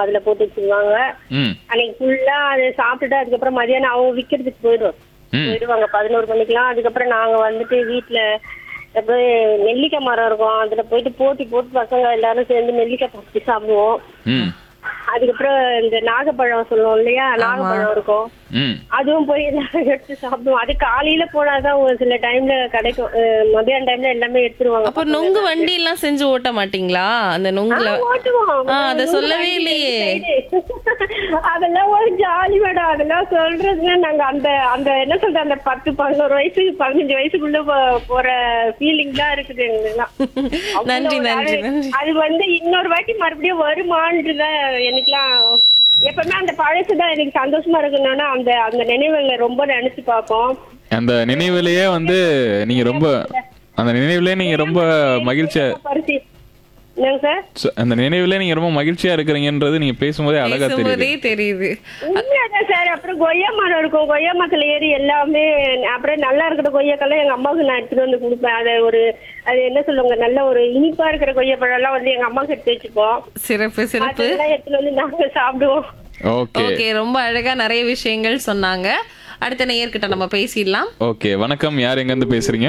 வச்சிருவாங்க அதுல போட்டு வச்சிருவாங்க ம் அன்னைக்கு ஃபுல்லா அதை சாப்பிட்டுட்டு அதுக்கப்புறம் மதியானம் அவங்க விக்கிறதுக்கு போயிடும் ம். போயிடுவாங்க பதினோரு மணிக்கெல்லாம் அதுக்கப்புறம் நாங்க வந்துட்டு வீட்டுல போய் நெல்லிக்காய் மரம் இருக்கும் அதுல போயிட்டு போட்டி போட்டு பசங்க எல்லாரும் சேர்ந்து நெல்லிக்காய் பறிச்சு சாப்பிடுவோம் ம் அதுக்கப்புறம் இந்த நாகப்பழம் சொல்லுவோம் இல்லையா நாகப்பழம் இருக்கும் ம் அதுவும் போய் எல்லாரும் எடுத்து சாப்பிடுவோம் அது காலையில போனாதான் ஒரு சில டைம்ல கிடைக்கும் அஹ் மதியான டைம்ல எல்லாமே எடுத்துருவாங்க அப்ப நொங்கு வண்டி எல்லாம் செஞ்சு ஓட்ட மாட்டீங்களா அந்த நொங்குல ஆ, ஓட்டுவோம் ஆ, அத சொல்லவே இல்லையே. அதெல்லாம் ஒரு ஜாலி மேடம் அதெல்லாம் சொல்றதுன்னா நாங்க அந்த அந்த என்ன சொல்றது அந்த பத்து பதினோரு வயசு பதினஞ்சு வயசுக்குள்ள போ- போற ஃபீலிங் தான் இருக்குது எங்களுக்குலாம் நன்றி அவ்வளவு நன்றி அது- நன்றி அது வந்து இன்னொரு வாட்டி மறுபடியும் வருமானதுதான் எனக்குலாம் எப்பவுமே அந்த பழசுதான் எனக்கு சந்தோஷமா இருக்கணும்னா அந்த அந்த நினைவுகளை ரொம்ப நினைச்சு பார்ப்போம் அந்த நினைவிலேயே வந்து நீங்க ரொம்ப அந்த நினைவிலே நீங்க ரொம்ப மகிழ்ச்சியா பரிசு என்னங்க சார் ச- அந்த நினைவிலே நீங்க ரொம்ப மகிழ்ச்சியா இருக்கிறீங்கன்றது நீங்க பேசும்போதே அழகா தெரியுது பேசும்போதே தெரியுது உண்மையாதான் சார் அப்புறம் கொய்யா மரம் இருக்கும் கொய்யா மரத்துல ஏறி எல்லாமே அப்புறம் நல்லா இருக்கிற கொய்யாக்கெல்லாம் எங்க அம்மாவுக்கு நான் எடுத்துட்டு வந்து கொடுப்பேன் அதை ஒரு அது என்ன சொல்லுவாங்க நல்ல ஒரு இனிப்பா இருக்கிற கொய்யா பழம் எல்லாம் வந்து எங்க அம்மாவுக்கு எடுத்து வச்சுப்போம் சிறப்பு சிறப்பு அதெல்லாம் எடுத்துட்டு வந்து நாங்க சாப்பிடுவோம் ஓகே ஓகே ரொம்ப அழகா நிறைய விஷயங்கள் சொன்னாங்க அடுத்த நேயர்கிட்ட நம்ம பேசிடலாம் ஓகே வணக்கம் யார் எங்க இருந்து பேசுறீங்க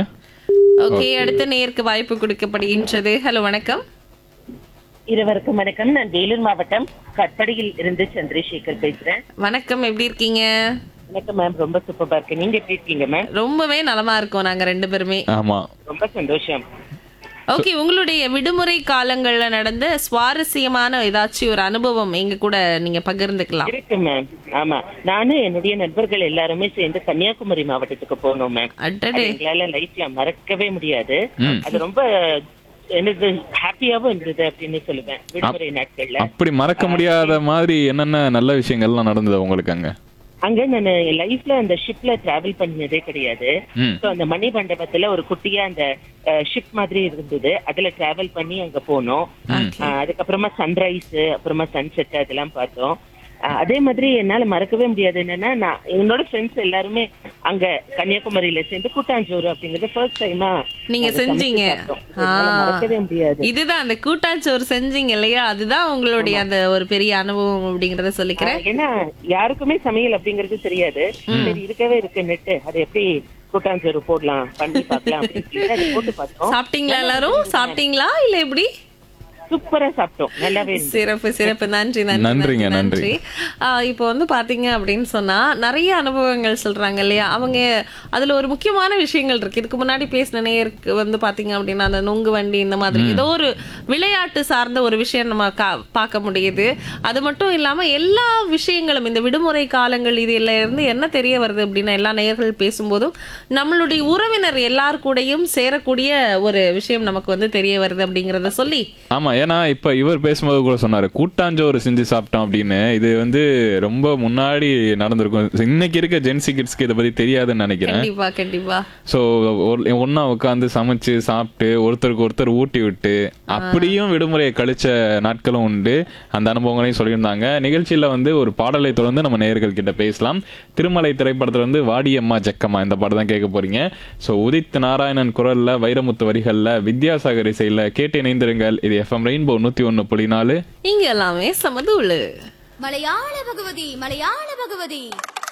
ஓகே அடுத்த நேயருக்கு வாய்ப்பு கொடுக்கப்படுகின்றது ஹலோ வணக்கம் இருவருக்கும் வணக்கம் நான் வேலூர் மாவட்டம் கட்படியில் இருந்து சந்திரசேகர் பேசுறேன் வணக்கம் எப்படி இருக்கீங்க வணக்கம் மேம் ரொம்ப சூப்பரா இருக்கு நீங்க எப்படி இருக்கீங்க மேம் ரொம்பவே நலமா இருக்கோம் நாங்க ரெண்டு பேருமே ஆமா ரொம்ப சந்தோஷம் ஓகே உங்களுடைய விடுமுறை காலங்கள்ல நடந்த சுவாரஸ்யமான ஏதாச்சும் ஒரு அனுபவம் எங்க கூட நீங்க பகிர்ந்துக்கலாம் இருக்கு மேம் ஆமா நானும் என்னுடைய நண்பர்கள் எல்லாருமே சேர்ந்து கன்னியாகுமரி மாவட்டத்துக்கு போனோம் மேம் அடடே எங்களால லைஃப்ல மறக்கவே முடியாது ம். அது ரொம்ப எனக்கு ஹாப்பியாவும் இருந்தது அப்படின்னு சொல்லுவேன் விடுமுறை நாட்கள்ல அப்படி மறக்க முடியாத மாதிரி என்னென்ன நல்ல விஷயங்கள்லாம் நடந்தது உங்களுக்கு அங்க அங்க நான் லைஃப்ல அந்த ஷிப்ல டிராவல் பண்ணதே கிடையாது ம் ஸோ அந்த மணி மண்டபத்துல ஒரு குட்டியா அந்த ஷிப் மாதிரி இருந்தது அதுல டிராவல் பண்ணி அங்க போனோம் அஹ், அதுக்கப்புறமா சன்ரைஸ் அப்புறமா சன்செட் அதெல்லாம் பார்த்தோம் அஹ், அதே மாதிரி என்னால மறக்கவே முடியாது என்னன்னா நான் என்னோட ஃப்ரெண்ட்ஸ் எல்லாருமே அங்க கன்னியாகுமரியில சேர்ந்து கூட்டாஞ்சோறு அப்படிங்கறது ஃபர்ஸ்ட் டைமா நீங்க செஞ்சீங்க ஆ. மறக்கவே முடியாது இதுதான் அந்த கூட்டாஞ்சோறு செஞ்சீங்க இல்லையா அதுதான் உங்களுடைய அந்த ஒரு பெரிய அனுபவம் அப்படிங்கறத சொல்லிக்கிறேன் அஹ், ஏன்னா யாருக்குமே சமையல் அப்படிங்கிறது தெரியாது சரி இருக்கவே இருக்கு நெட்டு அதை எப்படி கூட்டாஞ்சோறு போடலாம் பண்ணி பார்க்கலாம் அப்படின்னு சொல்லிட்டு அதை போட்டு பார்த்தோம் சாப்பிட்டீங்களா எல்லாரும் சாப்பிட்டீங்களா இல்ல எப்படி சூப்பரா சாப்பிட்டோம் நல்லாவே இருந்துச்சு. சிறப்பு சிறப்பு நன்றி நன்றி நன்றிங்க, நன்றி. ஆ, இப்போ வந்து பாத்தீங்க அப்படின்னு சொன்னா நிறைய அனுபவங்கள் சொல்றாங்க இல்லையா அவங்க அதுல ஒரு முக்கியமான விஷயங்கள் இருக்கு இதுக்கு முன்னாடி பேசின நேருக்கு வந்து பாத்தீங்க அப்படின்னா அந்த நுங்கு வண்டி இந்த மாதிரி ஏதோ ஒரு விளையாட்டு சார்ந்த ஒரு விஷயம் நம்ம கா- பார்க்க முடியுது அது மட்டும் இல்லாம எல்லா விஷயங்களும் இந்த விடுமுறை காலங்கள் இது எல்லாம் இருந்து என்ன தெரிய வருது அப்படின்னா எல்லா நேயர்கள் பேசும்போதும் நம்மளுடைய உறவினர் எல்லார் கூடயும் சேரக்கூடிய ஒரு விஷயம் நமக்கு வந்து தெரிய வருது அப்படிங்கறத சொல்லி ஆமா ஏன்னா இப்ப இவர் பேசும்போது கூட சொன்னாரு கூட்டாஞ்சோறு செஞ்சு சாப்பிட்டோம் அப்படின்னு இது வந்து ரொம்ப முன்னாடி நடந்திருக்கும் இன்னைக்கு இருக்க ஜென்சி கிட்ஸ்க்கு இதை பத்தி தெரியாதுன்னு நினைக்கிறேன் கண்டிப்பா கண்டிப்பா ஸோ ஒன்னா உட்காந்து சமைச்சு சாப்பிட்டு ஒருத்தருக்கு ஒருத்தர் ஊட்டி விட்டு அப்படியும் விடுமுறையை கழிச்ச நாட்களும் உண்டு அந்த அனுபவங்களையும் சொல்லியிருந்தாங்க நிகழ்ச்சியில வந்து ஒரு பாடலை தொடர்ந்து நம்ம நேயர்கள் கிட்ட பேசலாம் திருமலை திரைப்படத்துல வந்து வாடியம்மா ஜக்கம்மா இந்த பாடம் தான் கேட்க போறீங்க ஸோ உதித் நாராயணன் குரல்ல வைரமுத்து வரிகள்ல வித்யாசாகர் இசையில கேட்டு இணைந்திருங்கள் இது எஃப்எம் ரெயின்போ நூத்தி ஒன்னு புள்ளி நாலு இங்க எல்லாமே சமதூளு மலையாள பகவதி மலையாள பகவதி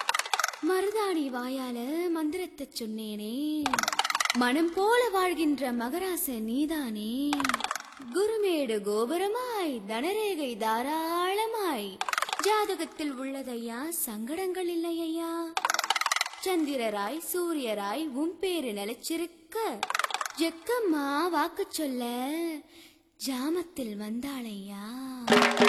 மருதாணி வாயால மந்திரத்தை சொன்னேனே மனம் போல வாழ்கின்ற மகராச நீதானே குருமேடு கோபுரமாய் தனரேகை தாராளமாய் ஜாதகத்தில் உள்ளதையா சங்கடங்கள் இல்லையா சந்திரராய் சூரியராய் உன் பேரு நிலைச்சிருக்க ஜக்கம்மா வாக்கு சொல்ல ஜாமத்தில் வந்தாளையா